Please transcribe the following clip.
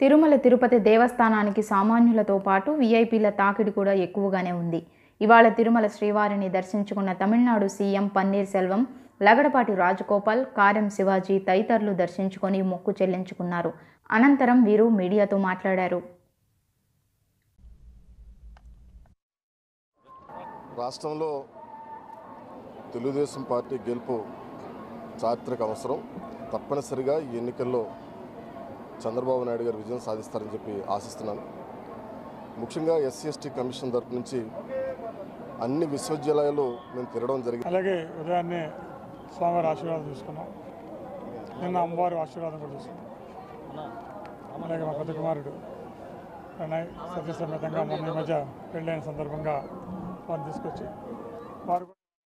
తిరుమల తిరుపతి దేవస్థానానికి సామాన్యులతో పాటు వీఐపీల తాకిడి కూడా ఎక్కువగానే ఉంది ఇవాళ తిరుమల శ్రీవారిని దర్శించుకున్న తమిళనాడు సీఎం పన్నీర్ సెల్వం లగడపాటి రాజగోపాల్ కారెం శివాజీ తదితరులు దర్శించుకొని మొక్కు చెల్లించుకున్నారు అనంతరం వీరు మీడియాతో మాట్లాడారు రాష్ట్రంలో తెలుగుదేశం పార్టీ గెలుపు చారిత్రక అవసరం తప్పనిసరిగా ఈ ఎన్నికల్లో చంద్రబాబు నాయుడు గారు విజయం సాధిస్తారని చెప్పి ఆశిస్తున్నాను ముఖ్యంగా ఎస్సీ ఎస్టీ కమిషన్ తరపు నుంచి అన్ని విశ్వవిద్యాలయాలు మేము తిరగడం జరిగింది అలాగే ఉదయాన్నే స్వామివారి ఆశీర్వాదం తీసుకున్నాం నిన్న అమ్మవారి ఆశీర్వాదం కూడా తీసుకున్నాం అలాగే మా పెద్ద కుమారుడు ప్రణయ్ సత్యసమేతంగా మొన్న ఈ మధ్య పెళ్ళైన సందర్భంగా వారిని తీసుకొచ్చి వారు కూడా